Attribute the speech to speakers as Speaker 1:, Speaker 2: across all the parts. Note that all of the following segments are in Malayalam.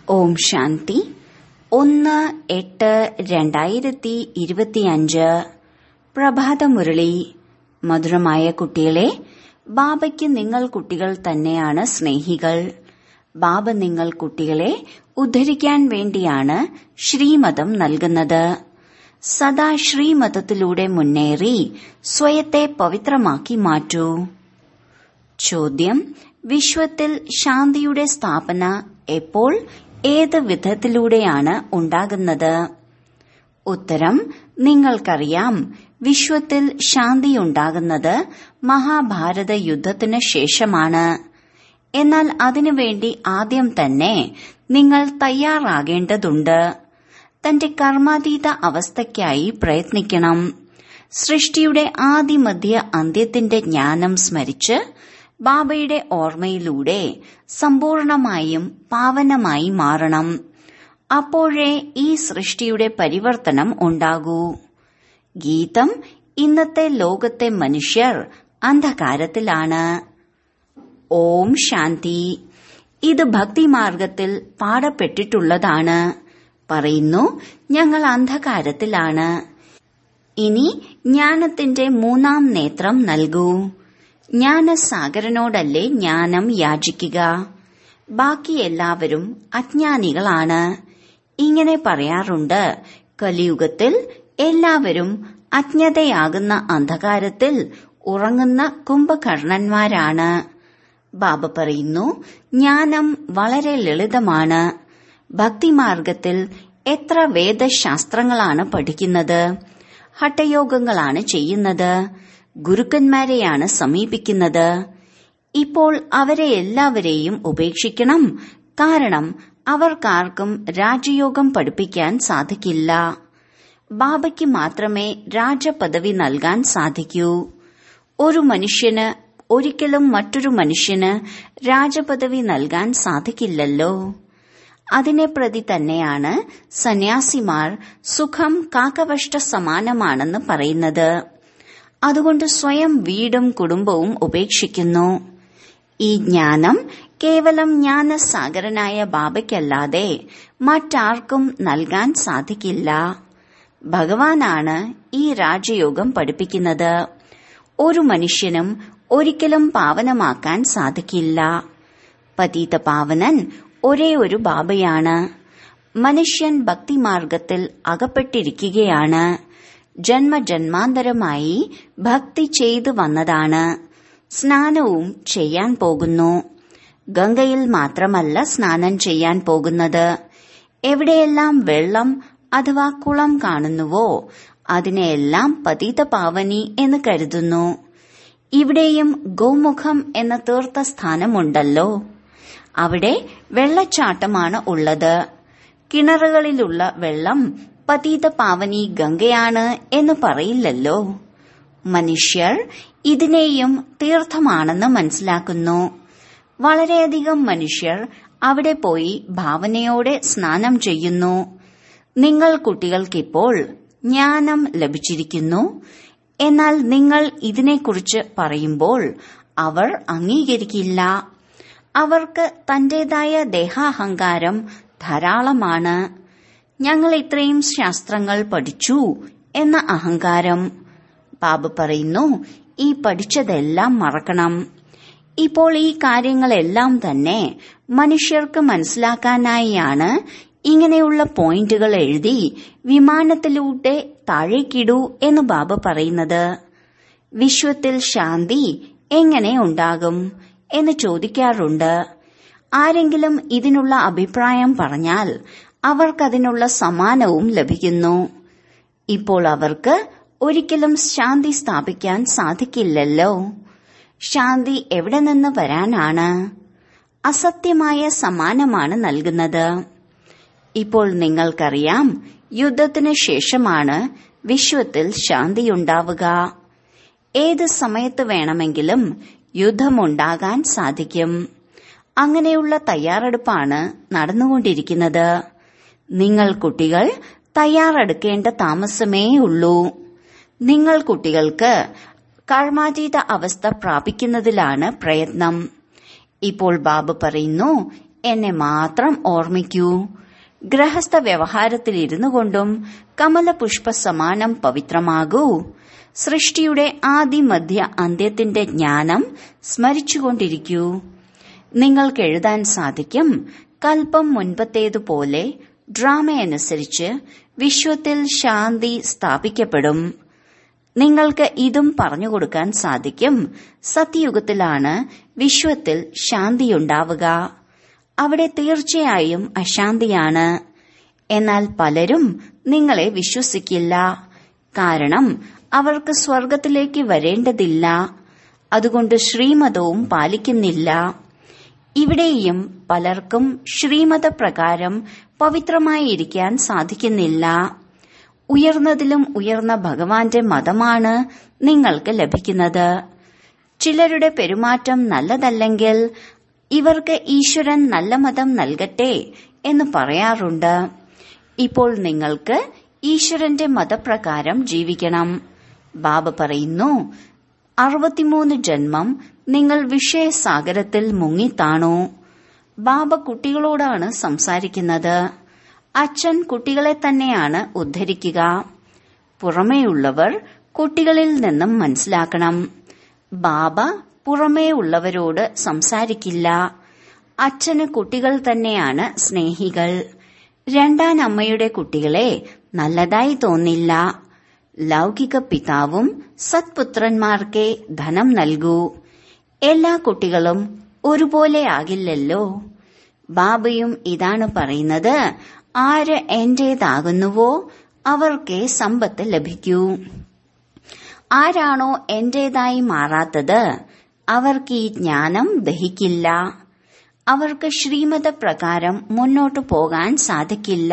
Speaker 1: ഓം ശാന്തി ഒന്ന് എട്ട് രണ്ടായിരത്തി ഇരുപത്തിയഞ്ച് പ്രഭാതമുരളി മധുരമായ കുട്ടികളെ ബാബയ്ക്ക് നിങ്ങൾ കുട്ടികൾ തന്നെയാണ് സ്നേഹികൾ ബാബ നിങ്ങൾ കുട്ടികളെ ഉദ്ധരിക്കാൻ വേണ്ടിയാണ് ശ്രീമതം നൽകുന്നത് സദാ ശ്രീമതത്തിലൂടെ മുന്നേറി സ്വയത്തെ പവിത്രമാക്കി മാറ്റൂ ചോദ്യം വിശ്വത്തിൽ ശാന്തിയുടെ സ്ഥാപന എപ്പോൾ ഏത് വിധത്തിലൂടെയാണ് ഉണ്ടാകുന്നത് ഉത്തരം നിങ്ങൾക്കറിയാം വിശ്വത്തിൽ ശാന്തിയുണ്ടാകുന്നത് മഹാഭാരത യുദ്ധത്തിന് ശേഷമാണ് എന്നാൽ അതിനുവേണ്ടി ആദ്യം തന്നെ നിങ്ങൾ തയ്യാറാകേണ്ടതുണ്ട് തന്റെ കർമാതീത അവസ്ഥയ്ക്കായി പ്രയത്നിക്കണം സൃഷ്ടിയുടെ ആദിമധ്യ അന്ത്യത്തിന്റെ ജ്ഞാനം സ്മരിച്ച് ബാബയുടെ ഓർമ്മയിലൂടെ സമ്പൂർണമായും പാവനമായി മാറണം അപ്പോഴേ ഈ സൃഷ്ടിയുടെ പരിവർത്തനം ഉണ്ടാകൂ ഗീതം ഇന്നത്തെ ലോകത്തെ മനുഷ്യർ അന്ധകാരത്തിലാണ് ഓം ശാന്തി ഇത് ഭക്തിമാർഗത്തിൽ പാടപ്പെട്ടിട്ടുള്ളതാണ് പറയുന്നു ഞങ്ങൾ അന്ധകാരത്തിലാണ് ഇനി ജ്ഞാനത്തിന്റെ മൂന്നാം നേത്രം നൽകൂ ജ്ഞാനസാഗരനോടല്ലേ ജ്ഞാനം യാചിക്കുക ബാക്കി എല്ലാവരും അജ്ഞാനികളാണ് ഇങ്ങനെ പറയാറുണ്ട് കലിയുഗത്തിൽ എല്ലാവരും അജ്ഞതയാകുന്ന അന്ധകാരത്തിൽ ഉറങ്ങുന്ന കുംഭകർണന്മാരാണ് ബാബ പറയുന്നു ജ്ഞാനം വളരെ ലളിതമാണ് ഭക്തിമാർഗത്തിൽ എത്ര വേദശാസ്ത്രങ്ങളാണ് പഠിക്കുന്നത് ഹഠയോഗങ്ങളാണ് ചെയ്യുന്നത് ഗുരുക്കന്മാരെയാണ് സമീപിക്കുന്നത് ഇപ്പോൾ അവരെ എല്ലാവരെയും ഉപേക്ഷിക്കണം കാരണം അവർക്കാർക്കും രാജയോഗം പഠിപ്പിക്കാൻ സാധിക്കില്ല ബാബയ്ക്ക് മാത്രമേ രാജപദവി നൽകാൻ സാധിക്കൂ ഒരു മനുഷ്യന് ഒരിക്കലും മറ്റൊരു മനുഷ്യന് രാജപദവി നൽകാൻ സാധിക്കില്ലല്ലോ അതിനെ പ്രതി തന്നെയാണ് സന്യാസിമാർ സുഖം കാക്കവഷ്ട സമാനമാണെന്ന് പറയുന്നത് അതുകൊണ്ട് സ്വയം വീടും കുടുംബവും ഉപേക്ഷിക്കുന്നു ഈ ജ്ഞാനം കേവലം ജ്ഞാനസാഗരനായ ബാബയ്ക്കല്ലാതെ മറ്റാർക്കും നൽകാൻ സാധിക്കില്ല ഭഗവാനാണ് ഈ രാജയോഗം പഠിപ്പിക്കുന്നത് ഒരു മനുഷ്യനും ഒരിക്കലും പാവനമാക്കാൻ സാധിക്കില്ല പതീത പാവനൻ ഒരേ ഒരു ബാബയാണ് മനുഷ്യൻ ഭക്തിമാർഗത്തിൽ അകപ്പെട്ടിരിക്കുകയാണ് ജന്മജന്മാന്തരമായി ഭക്തി ചെയ്തു വന്നതാണ് സ്നാനവും ചെയ്യാൻ പോകുന്നു ഗംഗയിൽ മാത്രമല്ല സ്നാനം ചെയ്യാൻ പോകുന്നത് എവിടെയെല്ലാം വെള്ളം അഥവാ കുളം കാണുന്നുവോ അതിനെയെല്ലാം പതീത പാവനി എന്ന് കരുതുന്നു ഇവിടെയും ഗോമുഖം എന്ന തീർത്ഥ സ്ഥാനമുണ്ടല്ലോ അവിടെ വെള്ളച്ചാട്ടമാണ് ഉള്ളത് കിണറുകളിലുള്ള വെള്ളം പതീത പാവനി ഗംഗയാണ് എന്ന് പറയില്ലല്ലോ മനുഷ്യർ ഇതിനെയും തീർത്ഥമാണെന്ന് മനസ്സിലാക്കുന്നു വളരെയധികം മനുഷ്യർ അവിടെ പോയി ഭാവനയോടെ സ്നാനം ചെയ്യുന്നു നിങ്ങൾ കുട്ടികൾക്കിപ്പോൾ ജ്ഞാനം ലഭിച്ചിരിക്കുന്നു എന്നാൽ നിങ്ങൾ ഇതിനെക്കുറിച്ച് പറയുമ്പോൾ അവർ അംഗീകരിക്കില്ല അവർക്ക് തന്റേതായ ദേഹാഹങ്കാരം ധാരാളമാണ് ഞങ്ങൾ ഇത്രയും ശാസ്ത്രങ്ങൾ പഠിച്ചു എന്ന അഹങ്കാരം ബാബ പറയുന്നു ഈ പഠിച്ചതെല്ലാം മറക്കണം ഇപ്പോൾ ഈ കാര്യങ്ങളെല്ലാം തന്നെ മനുഷ്യർക്ക് മനസ്സിലാക്കാനായാണ് ഇങ്ങനെയുള്ള പോയിന്റുകൾ എഴുതി വിമാനത്തിലൂടെ താഴേക്കിടൂ എന്ന് ബാബ പറയുന്നത് വിശ്വത്തിൽ ശാന്തി എങ്ങനെ ഉണ്ടാകും എന്ന് ചോദിക്കാറുണ്ട് ആരെങ്കിലും ഇതിനുള്ള അഭിപ്രായം പറഞ്ഞാൽ അവർക്കതിനുള്ള സമാനവും ലഭിക്കുന്നു ഇപ്പോൾ അവർക്ക് ഒരിക്കലും ശാന്തി സ്ഥാപിക്കാൻ സാധിക്കില്ലല്ലോ ശാന്തി എവിടെ നിന്ന് വരാനാണ് അസത്യമായ സമാനമാണ് നൽകുന്നത് ഇപ്പോൾ നിങ്ങൾക്കറിയാം യുദ്ധത്തിന് ശേഷമാണ് വിശ്വത്തിൽ ശാന്തിയുണ്ടാവുക ഏത് സമയത്ത് വേണമെങ്കിലും യുദ്ധമുണ്ടാകാൻ സാധിക്കും അങ്ങനെയുള്ള തയ്യാറെടുപ്പാണ് നടന്നുകൊണ്ടിരിക്കുന്നത് നിങ്ങൾ കുട്ടികൾ തയ്യാറെടുക്കേണ്ട താമസമേ ഉള്ളൂ നിങ്ങൾ കുട്ടികൾക്ക് കർമാതീത അവസ്ഥ പ്രാപിക്കുന്നതിലാണ് പ്രയത്നം ഇപ്പോൾ ബാബു പറയുന്നു എന്നെ മാത്രം ഓർമ്മിക്കൂ ഗൃഹസ്ഥ വ്യവഹാരത്തിലിരുന്നു കൊണ്ടും കമലപുഷ്പ സമാനം പവിത്രമാകൂ സൃഷ്ടിയുടെ ആദിമധ്യ അന്ത്യത്തിന്റെ ജ്ഞാനം സ്മരിച്ചുകൊണ്ടിരിക്കൂ നിങ്ങൾക്ക് എഴുതാൻ സാധിക്കും കൽപ്പം മുൻപത്തേതുപോലെ ഡ്രാമയനുസരിച്ച് വിശ്വത്തിൽ ശാന്തി സ്ഥാപിക്കപ്പെടും നിങ്ങൾക്ക് ഇതും പറഞ്ഞുകൊടുക്കാൻ സാധിക്കും സത്യയുഗത്തിലാണ് വിശ്വത്തിൽ ശാന്തിയുണ്ടാവുക അവിടെ തീർച്ചയായും അശാന്തിയാണ് എന്നാൽ പലരും നിങ്ങളെ വിശ്വസിക്കില്ല കാരണം അവർക്ക് സ്വർഗത്തിലേക്ക് വരേണ്ടതില്ല അതുകൊണ്ട് ശ്രീമതവും പാലിക്കുന്നില്ല ഇവിടെയും പലർക്കും ശ്രീമതപ്രകാരം പവിത്രമായിരിക്കാൻ സാധിക്കുന്നില്ല ഉയർന്നതിലും ഉയർന്ന ഭഗവാന്റെ മതമാണ് നിങ്ങൾക്ക് ലഭിക്കുന്നത് ചിലരുടെ പെരുമാറ്റം നല്ലതല്ലെങ്കിൽ ഇവർക്ക് ഈശ്വരൻ നല്ല മതം നൽകട്ടെ എന്ന് പറയാറുണ്ട് ഇപ്പോൾ നിങ്ങൾക്ക് ഈശ്വരന്റെ മതപ്രകാരം ജീവിക്കണം ബാബ പറയുന്നു അറുപത്തിമൂന്ന് ജന്മം നിങ്ങൾ വിഷയസാഗരത്തിൽ മുങ്ങിത്താണു ബാബ കുട്ടികളോടാണ് സംസാരിക്കുന്നത് അച്ഛൻ കുട്ടികളെ തന്നെയാണ് ഉദ്ധരിക്കുക പുറമേയുള്ളവർ കുട്ടികളിൽ നിന്നും മനസ്സിലാക്കണം ബാബ പുറമേ ഉള്ളവരോട് സംസാരിക്കില്ല അച്ഛന് കുട്ടികൾ തന്നെയാണ് സ്നേഹികൾ രണ്ടാം അമ്മയുടെ കുട്ടികളെ നല്ലതായി തോന്നില്ല ലൗകിക പിതാവും സത്പുത്രന്മാർക്കേ ധനം നൽകൂ എല്ലാ കുട്ടികളും ഒരുപോലെ ആകില്ലല്ലോ ബാബയും ഇതാണ് പറയുന്നത് ആര് എന്റേതാകുന്നുവോ അവർക്കേ സമ്പത്ത് ലഭിക്കൂ ആരാണോ എന്റേതായി മാറാത്തത് അവർക്ക് ഈ ജ്ഞാനം ദഹിക്കില്ല അവർക്ക് ശ്രീമത പ്രകാരം മുന്നോട്ടു പോകാൻ സാധിക്കില്ല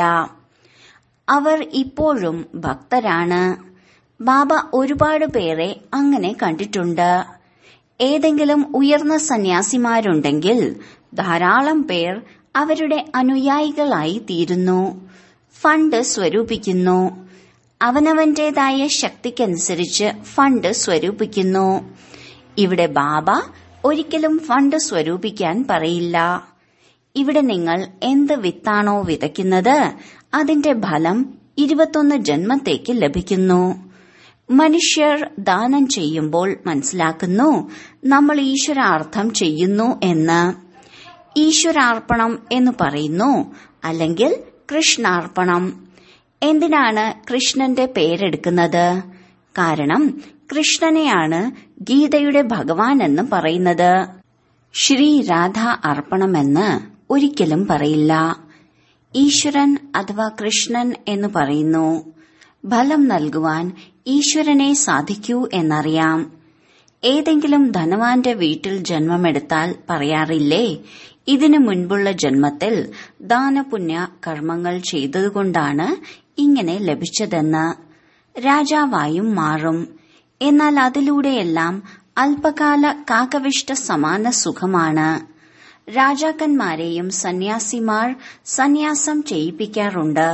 Speaker 1: അവർ ഇപ്പോഴും ഭക്തരാണ് ബാബ ഒരുപാട് പേരെ അങ്ങനെ കണ്ടിട്ടുണ്ട് ഏതെങ്കിലും ഉയർന്ന സന്യാസിമാരുണ്ടെങ്കിൽ ധാരാളം പേർ അവരുടെ അനുയായികളായി തീരുന്നു ഫണ്ട് സ്വരൂപിക്കുന്നു അവനവന്റേതായ ശക്തിക്കനുസരിച്ച് ഫണ്ട് സ്വരൂപിക്കുന്നു ഇവിടെ ബാബ ഒരിക്കലും ഫണ്ട് സ്വരൂപിക്കാൻ പറയില്ല ഇവിടെ നിങ്ങൾ എന്ത് വിത്താണോ വിതയ്ക്കുന്നത് അതിന്റെ ഫലം ഇരുപത്തൊന്ന് ജന്മത്തേക്ക് ലഭിക്കുന്നു മനുഷ്യർ ദാനം ചെയ്യുമ്പോൾ മനസ്സിലാക്കുന്നു നമ്മൾ ഈശ്വരാർത്ഥം ചെയ്യുന്നു എന്ന് ഈശ്വരാർപ്പണം എന്ന് പറയുന്നു അല്ലെങ്കിൽ കൃഷ്ണാർപ്പണം എന്തിനാണ് കൃഷ്ണന്റെ പേരെടുക്കുന്നത് കാരണം കൃഷ്ണനെയാണ് ഗീതയുടെ ഭഗവാൻ എന്ന് പറയുന്നത് ശ്രീ രാധ അർപ്പണമെന്ന് ഒരിക്കലും പറയില്ല ഈശ്വരൻ അഥവാ കൃഷ്ണൻ എന്ന് പറയുന്നു ഫലം നൽകുവാൻ ഈശ്വരനെ സാധിക്കൂ എന്നറിയാം ഏതെങ്കിലും ധനവാന്റെ വീട്ടിൽ ജന്മമെടുത്താൽ പറയാറില്ലേ ഇതിനു മുൻപുള്ള ജന്മത്തിൽ ദാനപുണ്യ കർമ്മങ്ങൾ ചെയ്തതുകൊണ്ടാണ് ഇങ്ങനെ ലഭിച്ചതെന്ന് രാജാവായും മാറും എന്നാൽ അതിലൂടെയെല്ലാം അല്പകാല കാകവിഷ്ട സമാന സുഖമാണ് രാജാക്കന്മാരെയും സന്യാസിമാർ സന്യാസം ചെയ്യിപ്പിക്കാറുണ്ട്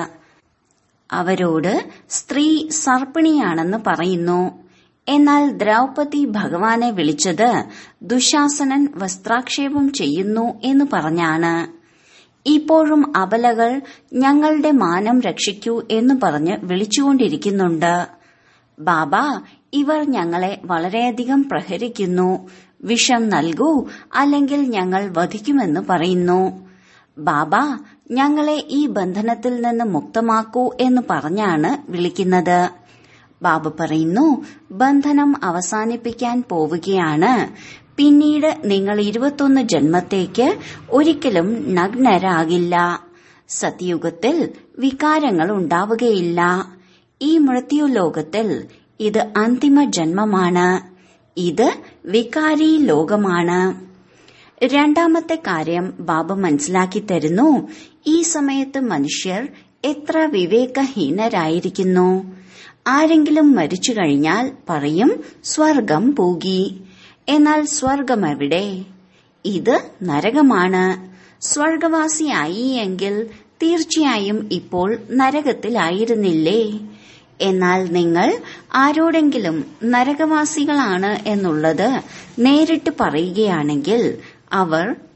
Speaker 1: അവരോട് സ്ത്രീ സർപ്പിണിയാണെന്ന് പറയുന്നു എന്നാൽ ദ്രൗപതി ഭഗവാനെ വിളിച്ചത് ദുശാസനൻ വസ്ത്രാക്ഷേപം ചെയ്യുന്നു എന്ന് പറഞ്ഞാണ് ഇപ്പോഴും അബലകൾ ഞങ്ങളുടെ മാനം രക്ഷിക്കൂ എന്ന് പറഞ്ഞ് വിളിച്ചുകൊണ്ടിരിക്കുന്നുണ്ട് ബാബ ഇവർ ഞങ്ങളെ വളരെയധികം പ്രഹരിക്കുന്നു വിഷം നൽകൂ അല്ലെങ്കിൽ ഞങ്ങൾ വധിക്കുമെന്ന് പറയുന്നു ബാബ ഞങ്ങളെ ഈ ബന്ധനത്തിൽ നിന്ന് മുക്തമാക്കൂ എന്ന് പറഞ്ഞാണ് വിളിക്കുന്നത് ബാബ പറയുന്നു ബന്ധനം അവസാനിപ്പിക്കാൻ പോവുകയാണ് പിന്നീട് നിങ്ങൾ ഇരുപത്തൊന്ന് ജന്മത്തേക്ക് ഒരിക്കലും നഗ്നരാകില്ല സത്യയുഗത്തിൽ വികാരങ്ങൾ ഉണ്ടാവുകയില്ല ഈ മൃത്യുലോകത്തിൽ ഇത് അന്തിമ ജന്മമാണ് ഇത് വികാരി ലോകമാണ് രണ്ടാമത്തെ കാര്യം ബാബ മനസ്സിലാക്കി തരുന്നു ഈ സമയത്ത് മനുഷ്യർ എത്ര വിവേകഹീനരായിരിക്കുന്നു ആരെങ്കിലും മരിച്ചു കഴിഞ്ഞാൽ പറയും സ്വർഗം പൂകി എന്നാൽ സ്വർഗം എവിടെ ഇത് നരകമാണ് സ്വർഗവാസിയായി എങ്കിൽ തീർച്ചയായും ഇപ്പോൾ നരകത്തിലായിരുന്നില്ലേ എന്നാൽ നിങ്ങൾ ആരോടെങ്കിലും നരകവാസികളാണ് എന്നുള്ളത് നേരിട്ട് പറയുകയാണെങ്കിൽ അവർ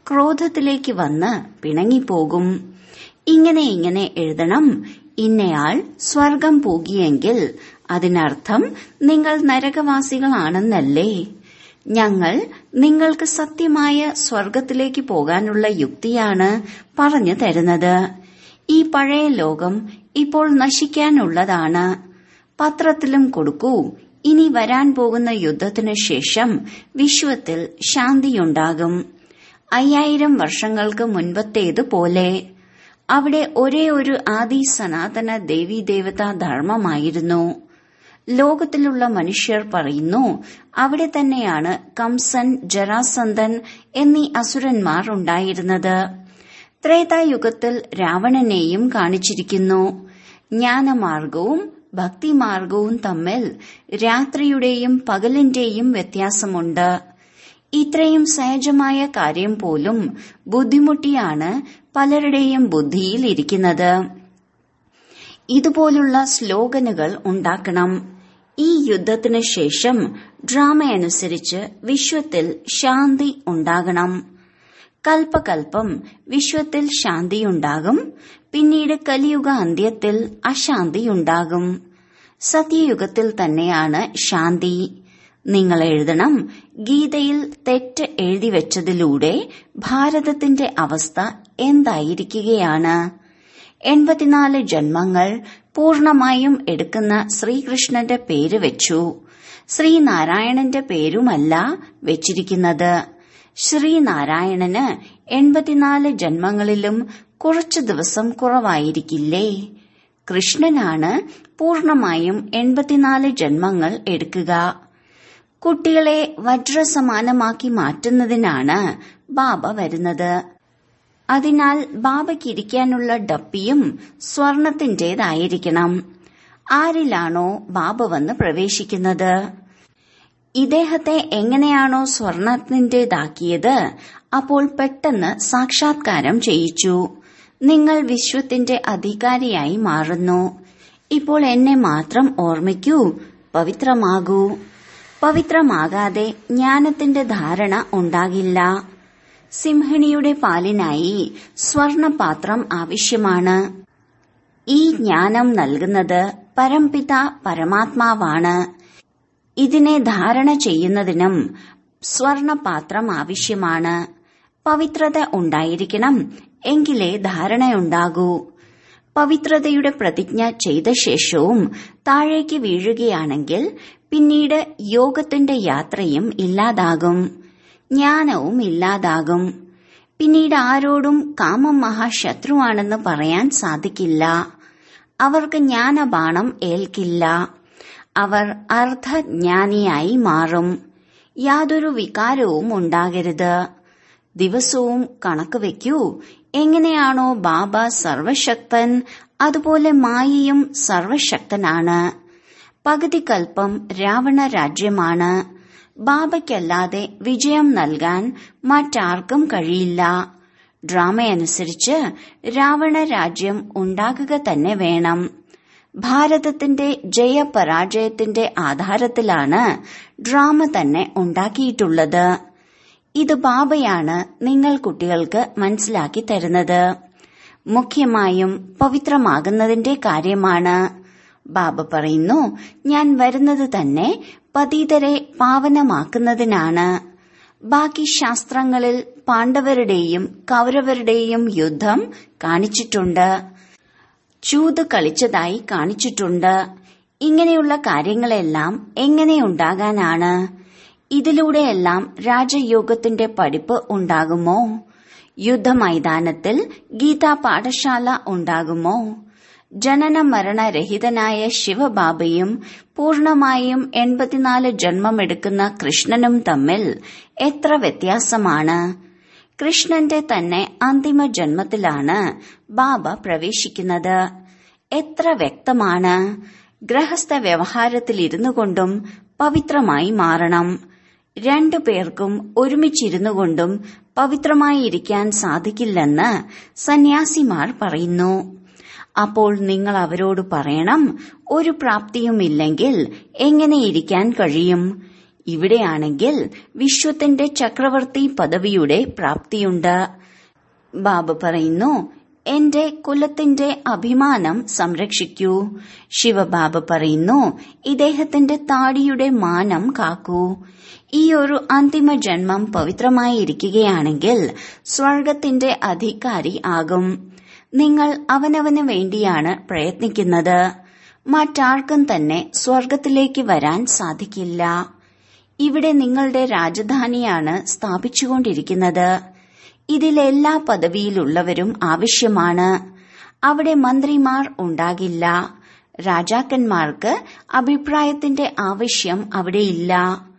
Speaker 1: ക്രോധത്തിലേക്ക് വന്ന് പിണങ്ങിപ്പോകും ഇങ്ങനെ ഇങ്ങനെ എഴുതണം ഇന്നയാൾ സ്വർഗം പോകിയെങ്കിൽ അതിനർത്ഥം നിങ്ങൾ നരകവാസികളാണെന്നല്ലേ ഞങ്ങൾ നിങ്ങൾക്ക് സത്യമായ സ്വർഗത്തിലേക്ക് പോകാനുള്ള യുക്തിയാണ് പറഞ്ഞു തരുന്നത് ഈ പഴയ ലോകം ഇപ്പോൾ നശിക്കാനുള്ളതാണ് പത്രത്തിലും കൊടുക്കൂ ഇനി വരാൻ പോകുന്ന യുദ്ധത്തിനു ശേഷം വിശ്വത്തിൽ ശാന്തിയുണ്ടാകും അയ്യായിരം വർഷങ്ങൾക്ക് മുൻപത്തേതുപോലെ അവിടെ ഒരേ ഒരു ആദി സനാതന ദേവീദേവതാ ധർമ്മമായിരുന്നു ലോകത്തിലുള്ള മനുഷ്യർ പറയുന്നു അവിടെ തന്നെയാണ് കംസൻ ജരാസന്ധൻ എന്നീ അസുരന്മാർ ഉണ്ടായിരുന്നത് ത്രേതായുഗത്തിൽ രാവണനെയും കാണിച്ചിരിക്കുന്നു ജ്ഞാനമാർഗവും ഭക്തിമാർഗവും തമ്മിൽ രാത്രിയുടെയും പകലിന്റെയും വ്യത്യാസമുണ്ട് ഇത്രയും സഹജമായ കാര്യം പോലും ബുദ്ധിമുട്ടിയാണ് പലരുടെയും ബുദ്ധിയിൽ ഇരിക്കുന്നത് ഇതുപോലുള്ള സ്ലോഗനുകൾ ഉണ്ടാക്കണം ഈ യുദ്ധത്തിന് ശേഷം ഡ്രാമ അനുസരിച്ച് വിശ്വത്തിൽ ശാന്തി ഉണ്ടാകണം കൽപ്പകൽപ്പം വിശ്വത്തിൽ ശാന്തിയുണ്ടാകും പിന്നീട് കലിയുഗ അന്ത്യത്തിൽ അശാന്തിയുണ്ടാകും സത്യയുഗത്തിൽ തന്നെയാണ് ശാന്തി നിങ്ങൾ എഴുതണം ഗീതയിൽ തെറ്റ് എഴുതി വെച്ചതിലൂടെ ഭാരതത്തിന്റെ അവസ്ഥ എന്തായിരിക്കുകയാണ് എൺപത്തിനാല് ജന്മങ്ങൾ പൂർണമായും എടുക്കുന്ന ശ്രീകൃഷ്ണന്റെ പേര് വെച്ചു ശ്രീനാരായണന്റെ പേരുമല്ല വെച്ചിരിക്കുന്നത് ശ്രീനാരായണന് എൺപത്തിനാല് ജന്മങ്ങളിലും കുറച്ചു ദിവസം കുറവായിരിക്കില്ലേ കൃഷ്ണനാണ് പൂർണമായും എൺപത്തിനാല് ജന്മങ്ങൾ എടുക്കുക കുട്ടികളെ വജ്രസമാനമാക്കി മാറ്റുന്നതിനാണ് ബാബ വരുന്നത് അതിനാൽ ബാബയ്ക്കിരിക്കാനുള്ള ഡപ്പിയും സ്വർണത്തിന്റേതായിരിക്കണം ആരിലാണോ ബാബ വന്ന് പ്രവേശിക്കുന്നത് ഇദ്ദേഹത്തെ എങ്ങനെയാണോ സ്വർണത്തിന്റേതാക്കിയത് അപ്പോൾ പെട്ടെന്ന് സാക്ഷാത്കാരം ചെയ്യിച്ചു നിങ്ങൾ വിശ്വത്തിന്റെ അധികാരിയായി മാറുന്നു ഇപ്പോൾ എന്നെ മാത്രം ഓർമ്മിക്കൂ പവിത്രമാകൂ പവിത്രമാകാതെ ജ്ഞാനത്തിന്റെ ധാരണ ഉണ്ടാകില്ല സിംഹിണിയുടെ പാലിനായി സ്വർണപാത്രം ആവശ്യമാണ് ഈ ജ്ഞാനം നൽകുന്നത് പരംപിത പരമാത്മാവാണ് ഇതിനെ ധാരണ ചെയ്യുന്നതിനും സ്വർണപാത്രം ആവശ്യമാണ് പവിത്രത ഉണ്ടായിരിക്കണം എങ്കിലേ ധാരണയുണ്ടാകൂ പവിത്രതയുടെ പ്രതിജ്ഞ ചെയ്ത ശേഷവും താഴേക്ക് വീഴുകയാണെങ്കിൽ പിന്നീട് യോഗത്തിന്റെ യാത്രയും ഇല്ലാതാകും ജ്ഞാനവും ഇല്ലാതാകും പിന്നീട് ആരോടും കാമം മഹാശത്രുവാണെന്ന് പറയാൻ സാധിക്കില്ല അവർക്ക് ജ്ഞാനബാണം ഏൽക്കില്ല അവർ അർദ്ധജ്ഞാനിയായി മാറും യാതൊരു വികാരവും ഉണ്ടാകരുത് ദിവസവും കണക്ക് വെക്കൂ എങ്ങനെയാണോ ബാബ സർവശക്തൻ അതുപോലെ മായയും സർവശക്തനാണ് പകുതി കൽപ്പം രാവണ രാജ്യമാണ് ബാബയ്ക്കല്ലാതെ വിജയം നൽകാൻ മറ്റാർക്കും കഴിയില്ല ഡ്രാമയനുസരിച്ച് രാവണ രാജ്യം ഉണ്ടാകുക തന്നെ വേണം ഭാരതത്തിന്റെ ജയപരാജയത്തിന്റെ ആധാരത്തിലാണ് ഡ്രാമ തന്നെ ഉണ്ടാക്കിയിട്ടുള്ളത് ഇത് ബാബയാണ് നിങ്ങൾ കുട്ടികൾക്ക് മനസ്സിലാക്കി തരുന്നത് മുഖ്യമായും പവിത്രമാകുന്നതിന്റെ കാര്യമാണ് ബാബ പറയുന്നു ഞാൻ വരുന്നത് തന്നെ പതീതരെ പാവനമാക്കുന്നതിനാണ് ബാക്കി ശാസ്ത്രങ്ങളിൽ പാണ്ഡവരുടെയും കൗരവരുടെയും യുദ്ധം കാണിച്ചിട്ടുണ്ട് ചൂത് കളിച്ചതായി കാണിച്ചിട്ടുണ്ട് ഇങ്ങനെയുള്ള കാര്യങ്ങളെല്ലാം എങ്ങനെയുണ്ടാകാനാണ് ഇതിലൂടെയെല്ലാം രാജയോഗത്തിന്റെ പഠിപ്പ് ഉണ്ടാകുമോ യുദ്ധമൈതാനത്തിൽ ഗീതാ പാഠശാല ഉണ്ടാകുമോ ജനന മരണരഹിതനായ ശിവബാബയും പൂർണമായും എൺപത്തിനാല് ജന്മമെടുക്കുന്ന കൃഷ്ണനും തമ്മിൽ എത്ര വ്യത്യാസമാണ് കൃഷ്ണന്റെ തന്നെ അന്തിമ ജന്മത്തിലാണ് ബാബ പ്രവേശിക്കുന്നത് എത്ര വ്യക്തമാണ് ഗൃഹസ്ഥ വ്യവഹാരത്തിലിരുന്നു കൊണ്ടും പവിത്രമായി മാറണം രണ്ടു പേർക്കും ഒരുമിച്ചിരുന്നു കൊണ്ടും പവിത്രമായി ഇരിക്കാൻ സാധിക്കില്ലെന്ന് സന്യാസിമാർ പറയുന്നു അപ്പോൾ നിങ്ങൾ അവരോട് പറയണം ഒരു പ്രാപ്തിയുമില്ലെങ്കിൽ എങ്ങനെ ഇരിക്കാൻ കഴിയും ഇവിടെയാണെങ്കിൽ വിശ്വത്തിന്റെ ചക്രവർത്തി പദവിയുടെ പ്രാപ്തിയുണ്ട് ബാബ പറയുന്നു എന്റെ കുലത്തിന്റെ അഭിമാനം സംരക്ഷിക്കൂ ശിവബാബ പറയുന്നു ഇദ്ദേഹത്തിന്റെ താടിയുടെ മാനം കാക്കൂ ഈ ഒരു അന്തിമ ജന്മം പവിത്രമായിരിക്കുകയാണെങ്കിൽ സ്വർഗത്തിന്റെ അധികാരി ആകും നിങ്ങൾ അവനവന് വേണ്ടിയാണ് പ്രയത്നിക്കുന്നത് മറ്റാർക്കും തന്നെ സ്വർഗത്തിലേക്ക് വരാൻ സാധിക്കില്ല ഇവിടെ നിങ്ങളുടെ രാജധാനിയാണ് സ്ഥാപിച്ചുകൊണ്ടിരിക്കുന്നത് ഇതിലെല്ലാ പദവിയിലുള്ളവരും ആവശ്യമാണ് അവിടെ മന്ത്രിമാർ ഉണ്ടാകില്ല രാജാക്കന്മാർക്ക് അഭിപ്രായത്തിന്റെ ആവശ്യം അവിടെയില്ല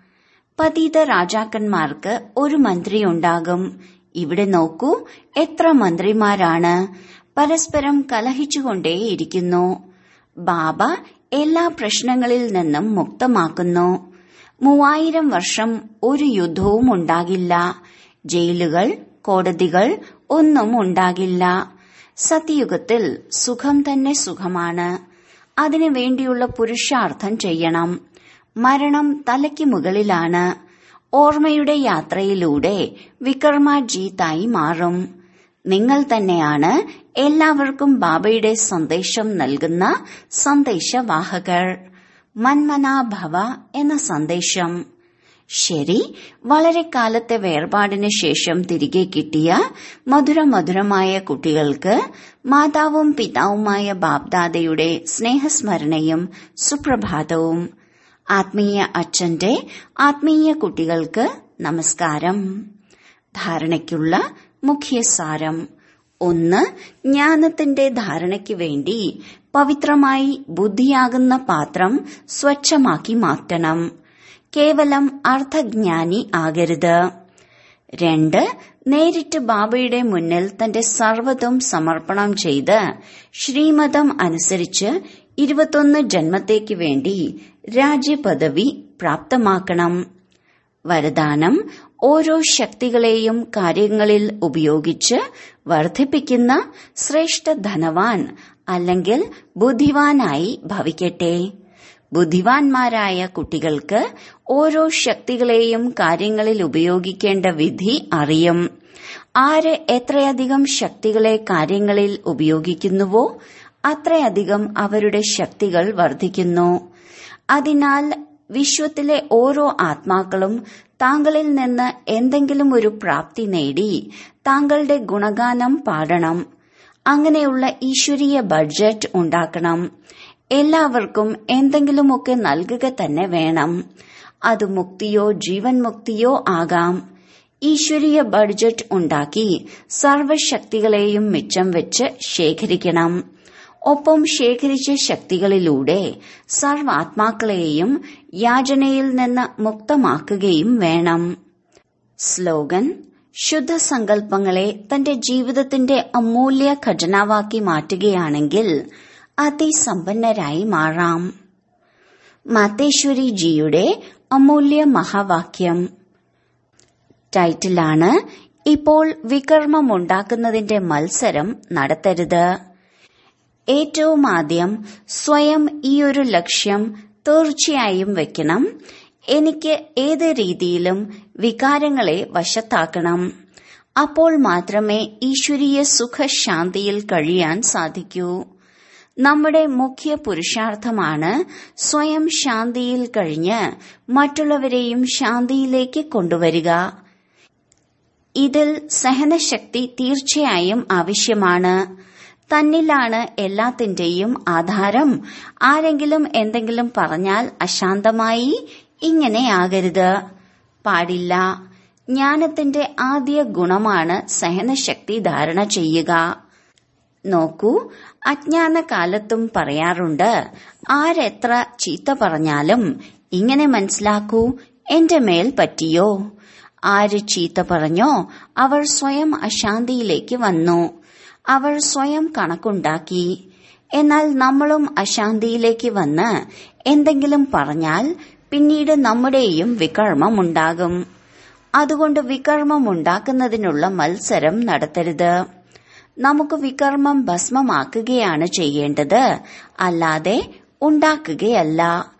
Speaker 1: പതീത രാജാക്കന്മാർക്ക് ഒരു മന്ത്രി ഉണ്ടാകും ഇവിടെ നോക്കൂ എത്ര മന്ത്രിമാരാണ് പരസ്പരം കലഹിച്ചുകൊണ്ടേയിരിക്കുന്നു ബാബ എല്ലാ പ്രശ്നങ്ങളിൽ നിന്നും മുക്തമാക്കുന്നു മൂവായിരം വർഷം ഒരു യുദ്ധവും ഉണ്ടാകില്ല ജയിലുകൾ കോടതികൾ ഒന്നും ഉണ്ടാകില്ല സത്യയുഗത്തിൽ സുഖം തന്നെ സുഖമാണ് അതിനു വേണ്ടിയുള്ള പുരുഷാർത്ഥം ചെയ്യണം മരണം തലയ്ക്ക് മുകളിലാണ് ഓർമ്മയുടെ യാത്രയിലൂടെ വിക്രമാജീത്തായി മാറും നിങ്ങൾ തന്നെയാണ് എല്ലാവർക്കും ബാബയുടെ സന്ദേശം നൽകുന്ന സന്ദേശവാഹകർ മന്മനാഭവ എന്ന സന്ദേശം ശരി വളരെ കാലത്തെ വേർപാടിന് ശേഷം തിരികെ കിട്ടിയ മധുര മധുരമായ കുട്ടികൾക്ക് മാതാവും പിതാവുമായ ബാബ്ദാദയുടെ സ്നേഹസ്മരണയും സുപ്രഭാതവും ആത്മീയ അച്ഛന്റെ ആത്മീയ കുട്ടികൾക്ക് നമസ്കാരം ധാരണയ്ക്കുള്ള മുഖ്യസാരം ഒന്ന് ജ്ഞാനത്തിന്റെ ധാരണയ്ക്ക് വേണ്ടി പവിത്രമായി ബുദ്ധിയാകുന്ന പാത്രം സ്വച്ഛമാക്കി മാറ്റണം കേവലം അർത്ഥജ്ഞാനി ആകരുത് രണ്ട് നേരിട്ട് ബാബയുടെ മുന്നിൽ തന്റെ സർവ്വതും സമർപ്പണം ചെയ്ത് ശ്രീമതം അനുസരിച്ച് ഇരുപത്തൊന്ന് ജന്മത്തേക്ക് വേണ്ടി രാജ്യപദവി പ്രാപ്തമാക്കണം വരദാനം ഓരോ ശക്തികളെയും കാര്യങ്ങളിൽ ഉപയോഗിച്ച് വർദ്ധിപ്പിക്കുന്ന ശ്രേഷ്ഠ ധനവാൻ അല്ലെങ്കിൽ ബുദ്ധിവാനായി ഭവിക്കട്ടെ ബുദ്ധിവാൻമാരായ കുട്ടികൾക്ക് ഓരോ ശക്തികളെയും കാര്യങ്ങളിൽ ഉപയോഗിക്കേണ്ട വിധി അറിയും ആര് എത്രയധികം ശക്തികളെ കാര്യങ്ങളിൽ ഉപയോഗിക്കുന്നുവോ അത്രയധികം അവരുടെ ശക്തികൾ വർദ്ധിക്കുന്നു അതിനാൽ വിശ്വത്തിലെ ഓരോ ആത്മാക്കളും താങ്കളിൽ നിന്ന് എന്തെങ്കിലും ഒരു പ്രാപ്തി നേടി താങ്കളുടെ ഗുണഗാനം പാടണം അങ്ങനെയുള്ള ഈശ്വരീയ ബഡ്ജറ്റ് ഉണ്ടാക്കണം എല്ലാവർക്കും എന്തെങ്കിലുമൊക്കെ നൽകുക തന്നെ വേണം അത് മുക്തിയോ ജീവൻ മുക്തിയോ ആകാം ഈശ്വരീയ ബഡ്ജറ്റ് ഉണ്ടാക്കി സർവശക്തികളെയും മിച്ചം വെച്ച് ശേഖരിക്കണം ഒപ്പം ശേഖരിച്ച ശക്തികളിലൂടെ സർവാത്മാക്കളെയും യാചനയിൽ നിന്ന് മുക്തമാക്കുകയും വേണം സ്ലോഗൻ ശുദ്ധസങ്കല്പങ്ങളെ തന്റെ ജീവിതത്തിന്റെ അമൂല്യ ഖജനാവാക്കി മാറ്റുകയാണെങ്കിൽ അതിസമ്പന്നരായി മാറാം മാതേശ്വരി ജിയുടെ അമൂല്യ മഹാവാക്യം ടൈറ്റിലാണ് ഇപ്പോൾ വികർമ്മമുണ്ടാക്കുന്നതിന്റെ മത്സരം നടത്തരുത് ഏറ്റവും ആദ്യം സ്വയം ഈ ഒരു ലക്ഷ്യം തീർച്ചയായും വെക്കണം എനിക്ക് ഏത് രീതിയിലും വികാരങ്ങളെ വശത്താക്കണം അപ്പോൾ മാത്രമേ ഈശ്വരീയ സുഖശാന്തിയിൽ കഴിയാൻ സാധിക്കൂ നമ്മുടെ മുഖ്യ പുരുഷാർത്ഥമാണ് സ്വയം ശാന്തിയിൽ കഴിഞ്ഞ് മറ്റുള്ളവരെയും ശാന്തിയിലേക്ക് കൊണ്ടുവരിക ഇതിൽ സഹനശക്തി തീർച്ചയായും ആവശ്യമാണ് തന്നിലാണ് എല്ലാത്തിന്റെയും ആധാരം ആരെങ്കിലും എന്തെങ്കിലും പറഞ്ഞാൽ അശാന്തമായി ഇങ്ങനെയാകരുത് പാടില്ല ജ്ഞാനത്തിന്റെ ആദ്യ ഗുണമാണ് സഹനശക്തി ധാരണ ചെയ്യുക നോക്കൂ അജ്ഞാന കാലത്തും പറയാറുണ്ട് ആരെത്ര ചീത്ത പറഞ്ഞാലും ഇങ്ങനെ മനസ്സിലാക്കൂ എന്റെ മേൽ പറ്റിയോ ആര് ചീത്ത പറഞ്ഞോ അവർ സ്വയം അശാന്തിയിലേക്ക് വന്നു അവർ സ്വയം കണക്കുണ്ടാക്കി എന്നാൽ നമ്മളും അശാന്തിയിലേക്ക് വന്ന് എന്തെങ്കിലും പറഞ്ഞാൽ പിന്നീട് നമ്മുടെയും വികർമ്മമുണ്ടാകും അതുകൊണ്ട് വികർമ്മമുണ്ടാക്കുന്നതിനുള്ള മത്സരം നടത്തരുത് നമുക്ക് വികർമ്മം ഭസ്മമാക്കുകയാണ് ചെയ്യേണ്ടത് അല്ലാതെ ഉണ്ടാക്കുകയല്ല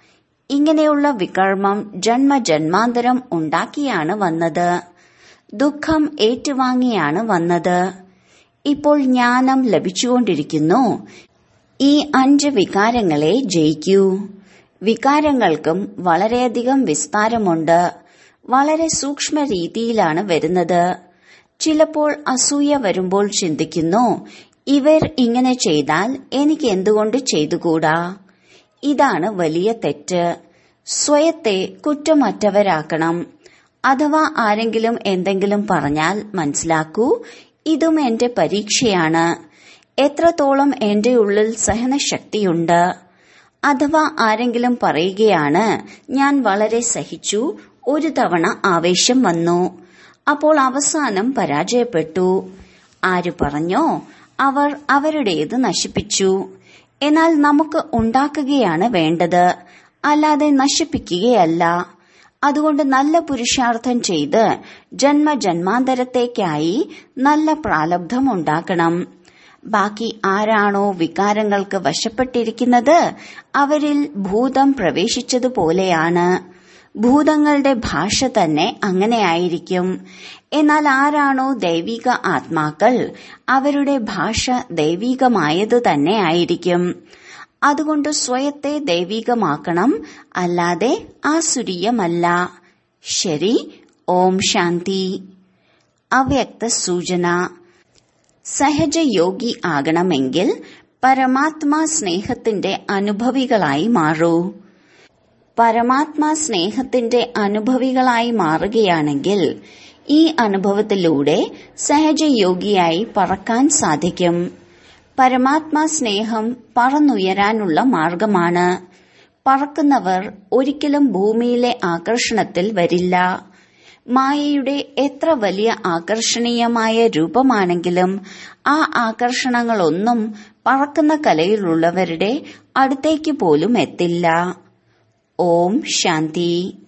Speaker 1: ഇങ്ങനെയുള്ള വികർമ്മം ജന്മജന്മാന്തരം ഉണ്ടാക്കിയാണ് വന്നത് ദുഃഖം ഏറ്റുവാങ്ങിയാണ് വന്നത് ഇപ്പോൾ ജ്ഞാനം ലഭിച്ചുകൊണ്ടിരിക്കുന്നു ഈ അഞ്ച് വികാരങ്ങളെ ജയിക്കൂ വികാരങ്ങൾക്കും വളരെയധികം വിസ്താരമുണ്ട് വളരെ സൂക്ഷ്മ രീതിയിലാണ് വരുന്നത് ചിലപ്പോൾ അസൂയ വരുമ്പോൾ ചിന്തിക്കുന്നു ഇവർ ഇങ്ങനെ ചെയ്താൽ എനിക്ക് എന്തുകൊണ്ട് ചെയ്തുകൂടാ ഇതാണ് വലിയ തെറ്റ് സ്വയത്തെ കുറ്റമറ്റവരാക്കണം അഥവാ ആരെങ്കിലും എന്തെങ്കിലും പറഞ്ഞാൽ മനസ്സിലാക്കൂ ഇതും എന്റെ പരീക്ഷയാണ് എത്രത്തോളം എന്റെ ഉള്ളിൽ സഹനശക്തിയുണ്ട് അഥവാ ആരെങ്കിലും പറയുകയാണ് ഞാൻ വളരെ സഹിച്ചു ഒരു തവണ ആവേശം വന്നു അപ്പോൾ അവസാനം പരാജയപ്പെട്ടു ആര് പറഞ്ഞോ അവർ അവരുടേത് നശിപ്പിച്ചു എന്നാൽ നമുക്ക് ഉണ്ടാക്കുകയാണ് വേണ്ടത് അല്ലാതെ നശിപ്പിക്കുകയല്ല അതുകൊണ്ട് നല്ല പുരുഷാർത്ഥം ചെയ്ത് ജന്മജന്മാന്തരത്തേക്കായി നല്ല പ്രാലബ്ധം ഉണ്ടാക്കണം ബാക്കി ആരാണോ വികാരങ്ങൾക്ക് വശപ്പെട്ടിരിക്കുന്നത് അവരിൽ ഭൂതം പ്രവേശിച്ചതുപോലെയാണ് ഭൂതങ്ങളുടെ ഭാഷ തന്നെ അങ്ങനെയായിരിക്കും എന്നാൽ ആരാണോ ദൈവിക ആത്മാക്കൾ അവരുടെ ഭാഷ ദൈവികമായത് തന്നെ ആയിരിക്കും അതുകൊണ്ട് സ്വയത്തെ ദൈവികമാക്കണം അല്ലാതെ ആസുരീയമല്ല ശരി ഓം ശാന്തി അവ്യക്ത സൂചന സഹജയോഗി ആകണമെങ്കിൽ പരമാത്മാ സ്നേഹത്തിന്റെ അനുഭവികളായി മാറൂ പരമാത്മാ സ്നേഹത്തിന്റെ അനുഭവികളായി മാറുകയാണെങ്കിൽ ഈ അനുഭവത്തിലൂടെ സഹജയോഗിയായി പറക്കാൻ സാധിക്കും പരമാത്മാ സ്നേഹം പറന്നുയരാനുള്ള മാർഗമാണ് പറക്കുന്നവർ ഒരിക്കലും ഭൂമിയിലെ ആകർഷണത്തിൽ വരില്ല മായയുടെ എത്ര വലിയ ആകർഷണീയമായ രൂപമാണെങ്കിലും ആ ആകർഷണങ്ങളൊന്നും പറക്കുന്ന കലയിലുള്ളവരുടെ അടുത്തേക്ക് പോലും എത്തില്ല ഓം ശാന്തി